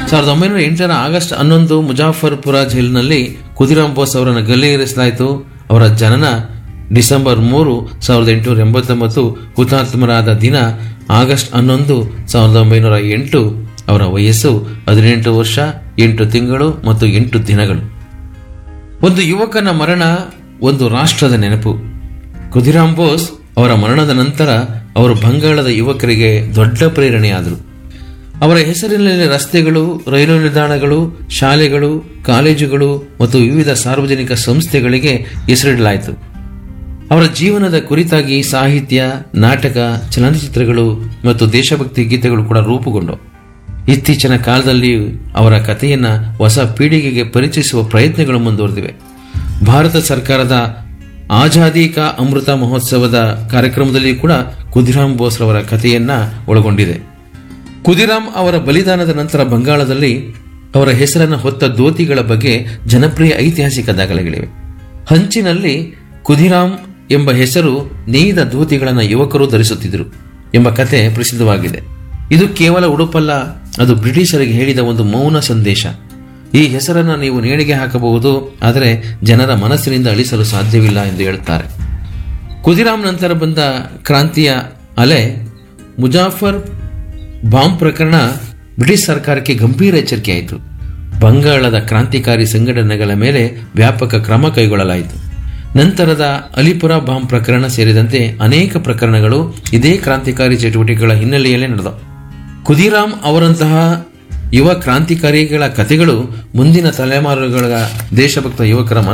ಸಾವಿರದ ಒಂಬೈನೂರ ಎಂಟರ ಆಗಸ್ಟ್ ಹನ್ನೊಂದು ಮುಜಾಫರ್ಪುರ ಜೈಲಿನಲ್ಲಿ ಖುದಿರಾಮ್ ಬೋಸ್ ಅವರನ್ನು ಗಲ್ಲಿಗೇರಿಸಲಾಯಿತು ಅವರ ಜನನ ಡಿಸೆಂಬರ್ ಮೂರು ಸಾವಿರದ ಎಂಟುನೂರ ಎಂಬತ್ತೊಂಬತ್ತು ಹುತಾತ್ಮರಾದ ದಿನ ಆಗಸ್ಟ್ ಹನ್ನೊಂದು ಸಾವಿರದ ಒಂಬೈನೂರ ಎಂಟು ಅವರ ವಯಸ್ಸು ಹದಿನೆಂಟು ವರ್ಷ ಎಂಟು ತಿಂಗಳು ಮತ್ತು ಎಂಟು ದಿನಗಳು ಒಂದು ಯುವಕನ ಮರಣ ಒಂದು ರಾಷ್ಟ್ರದ ನೆನಪು ಖುದಿರಾಮ್ ಬೋಸ್ ಅವರ ಮರಣದ ನಂತರ ಅವರು ಬಂಗಾಳದ ಯುವಕರಿಗೆ ದೊಡ್ಡ ಪ್ರೇರಣೆಯಾದರು ಅವರ ಹೆಸರಿನಲ್ಲಿ ರಸ್ತೆಗಳು ರೈಲು ನಿಲ್ದಾಣಗಳು ಶಾಲೆಗಳು ಕಾಲೇಜುಗಳು ಮತ್ತು ವಿವಿಧ ಸಾರ್ವಜನಿಕ ಸಂಸ್ಥೆಗಳಿಗೆ ಹೆಸರಿಡಲಾಯಿತು ಅವರ ಜೀವನದ ಕುರಿತಾಗಿ ಸಾಹಿತ್ಯ ನಾಟಕ ಚಲನಚಿತ್ರಗಳು ಮತ್ತು ದೇಶಭಕ್ತಿ ಗೀತೆಗಳು ಕೂಡ ರೂಪುಗೊಂಡವು ಇತ್ತೀಚಿನ ಕಾಲದಲ್ಲಿ ಅವರ ಕಥೆಯನ್ನ ಹೊಸ ಪೀಳಿಗೆಗೆ ಪರಿಚಯಿಸುವ ಪ್ರಯತ್ನಗಳು ಮುಂದುವರೆದಿವೆ ಭಾರತ ಸರ್ಕಾರದ ಆಜಾದಿ ಕಾ ಅಮೃತ ಮಹೋತ್ಸವದ ಕಾರ್ಯಕ್ರಮದಲ್ಲಿ ಕೂಡ ಖುದಿರಾಮ್ ಬೋಸ್ ರವರ ಕಥೆಯನ್ನ ಒಳಗೊಂಡಿದೆ ಖುದಿರಾಮ್ ಅವರ ಬಲಿದಾನದ ನಂತರ ಬಂಗಾಳದಲ್ಲಿ ಅವರ ಹೆಸರನ್ನು ಹೊತ್ತ ದೋತಿಗಳ ಬಗ್ಗೆ ಜನಪ್ರಿಯ ಐತಿಹಾಸಿಕ ದಾಖಲೆಗಳಿವೆ ಹಂಚಿನಲ್ಲಿ ಖುದಿರಾಮ್ ಎಂಬ ಹೆಸರು ನೇಯ್ದ ಧೋತಿಗಳನ್ನು ಯುವಕರು ಧರಿಸುತ್ತಿದ್ದರು ಎಂಬ ಕತೆ ಪ್ರಸಿದ್ಧವಾಗಿದೆ ಇದು ಕೇವಲ ಉಡುಪಲ್ಲ ಅದು ಬ್ರಿಟಿಷರಿಗೆ ಹೇಳಿದ ಒಂದು ಮೌನ ಸಂದೇಶ ಈ ಹೆಸರನ್ನು ನೀವು ನೇಣಿಗೆ ಹಾಕಬಹುದು ಆದರೆ ಜನರ ಮನಸ್ಸಿನಿಂದ ಅಳಿಸಲು ಸಾಧ್ಯವಿಲ್ಲ ಎಂದು ಹೇಳುತ್ತಾರೆ ಖುದಿರಾಮ್ ನಂತರ ಬಂದ ಕ್ರಾಂತಿಯ ಅಲೆ ಮುಜಾಫರ್ ಬಾಂಬ್ ಪ್ರಕರಣ ಬ್ರಿಟಿಷ್ ಸರ್ಕಾರಕ್ಕೆ ಗಂಭೀರ ಎಚ್ಚರಿಕೆಯಾಯಿತು ಬಂಗಾಳದ ಕ್ರಾಂತಿಕಾರಿ ಸಂಘಟನೆಗಳ ಮೇಲೆ ವ್ಯಾಪಕ ಕ್ರಮ ಕೈಗೊಳ್ಳಲಾಯಿತು ನಂತರದ ಅಲಿಪುರ ಬಾಂಬ್ ಪ್ರಕರಣ ಸೇರಿದಂತೆ ಅನೇಕ ಪ್ರಕರಣಗಳು ಇದೇ ಕ್ರಾಂತಿಕಾರಿ ಚಟುವಟಿಕೆಗಳ ಹಿನ್ನೆಲೆಯಲ್ಲೇ ನಡೆದವು ಖುದಿರಾಮ್ ಅವರಂತಹ ಯುವ ಕ್ರಾಂತಿಕಾರಿಗಳ ಕಥೆಗಳು ಮುಂದಿನ ತಲೆಮಾರುಗಳ ದೇಶಭಕ್ತ ಯುವಕರ